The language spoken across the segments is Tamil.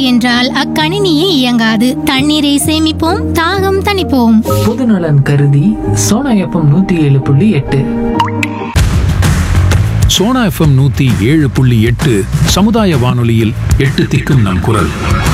என்றால் அக்கணினியே இயங்காது தண்ணீரை சேமிப்போம் தாகம் தணிப்போம் பொதுநலன் கருதி சோனா எஃப்எம் நூத்தி ஏழு புள்ளி எட்டு சோனா எஃப்எம் நூத்தி ஏழு புள்ளி எட்டு சமுதாய வானொலியில் எட்டு திக்கும் நம் குரல்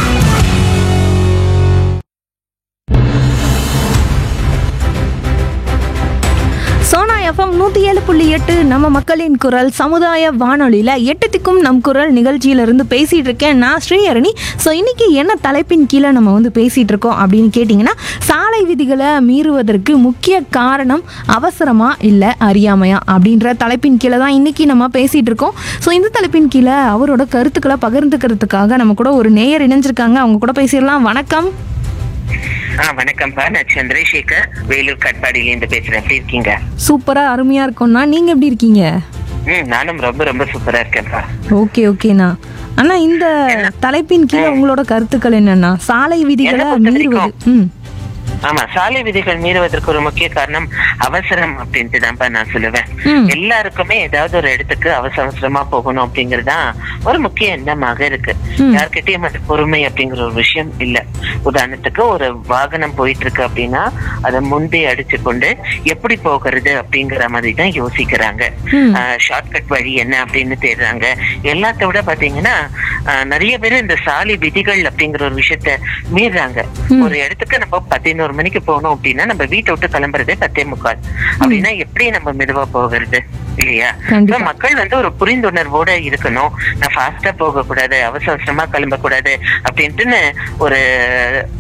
சோனா எஃப்எம் நூற்றி ஏழு புள்ளி எட்டு நம்ம மக்களின் குரல் சமுதாய வானொலியில் எட்டு திக்கும் நம் குரல் நிகழ்ச்சியிலிருந்து பேசிகிட்டு இருக்கேன் நான் ஸ்ரீஹரணி ஸோ இன்னைக்கு என்ன தலைப்பின் கீழே நம்ம வந்து பேசிகிட்டு இருக்கோம் அப்படின்னு கேட்டிங்கன்னா சாலை விதிகளை மீறுவதற்கு முக்கிய காரணம் அவசரமா இல்லை அறியாமையா அப்படின்ற தலைப்பின் கீழே தான் இன்னைக்கு நம்ம பேசிகிட்டு இருக்கோம் ஸோ இந்த தலைப்பின் கீழே அவரோட கருத்துக்களை பகிர்ந்துக்கிறதுக்காக நம்ம கூட ஒரு நேயர் இணைஞ்சிருக்காங்க அவங்க கூட பேசிடலாம் வணக்கம் ஆ வணக்கம்ப்பா நான் சந்திரசேகர் வேலூர் கட்பாடியிலேருந்து பேசுறேன் எப்படி இருக்கீங்க சூப்பராக அருமையாக இருக்கும்ண்ணா நீங்கள் எப்படி இருக்கீங்க ம் நானும் ரொம்ப ரொம்ப சூப்பரா இருக்கேன்ப்பா ஓகே ஓகேண்ணா அண்ணா இந்த தலைப்பின் கீழே உங்களோட கருத்துக்கள் என்னன்னா சாலை விதிகளை என்னை பொறுத்த மீறுவது ம் ஆமா சாலை விதிகள் மீறுவதற்கு ஒரு முக்கிய காரணம் அவசரம் அப்படின்ட்டு தான்ப்பா நான் சொல்லுவேன் ம். எல்லாருக்குமே ஏதாவது ஒரு இடத்துக்கு அவசர அவசரமா போகணும் அப்படிங்கறதுதான் ஒரு முக்கிய எண்ணமாக இருக்கு ம். யார்கிட்டயும் அது பொறுமை அப்படிங்கிற ஒரு விஷயம் இல்ல உதாரணத்துக்கு ஒரு வாகனம் போயிட்டு இருக்கு அப்படின்னா அதை முந்தி அடிச்சு கொண்டு எப்படி போகிறது அப்படிங்கிற மாதிரி தான் யோசிக்கிறாங்க ம். ஷார்ட்கட் வழி என்ன அப்படின்னு தேடுறாங்க எல்லாத்த விட பாத்தீங்கன்னா ஆஹ், நிறைய பேர் இந்த சாலை விதிகள் அப்படிங்கிற ஒரு விஷயத்த மீறாங்க ஒரு இடத்துக்கு நம்ம பதினோரு மணிக்கு போனோம் அப்படின்னா நம்ம வீட்டை விட்டு கிளம்புறதே பத்தே முக்கால் அப்படின்னா எப்படி நம்ம மெதுவா போகிறது இல்லையா கண்டிப்பா. So, மக்கள் வந்து ஒரு புரிந்துணர்வோட இருக்கணும் நான் ஃபாஸ்டா போக கூடாது அவசர அவசரமா கிளம்ப கூடாது அப்படின்ட்டுன்னு ஒரு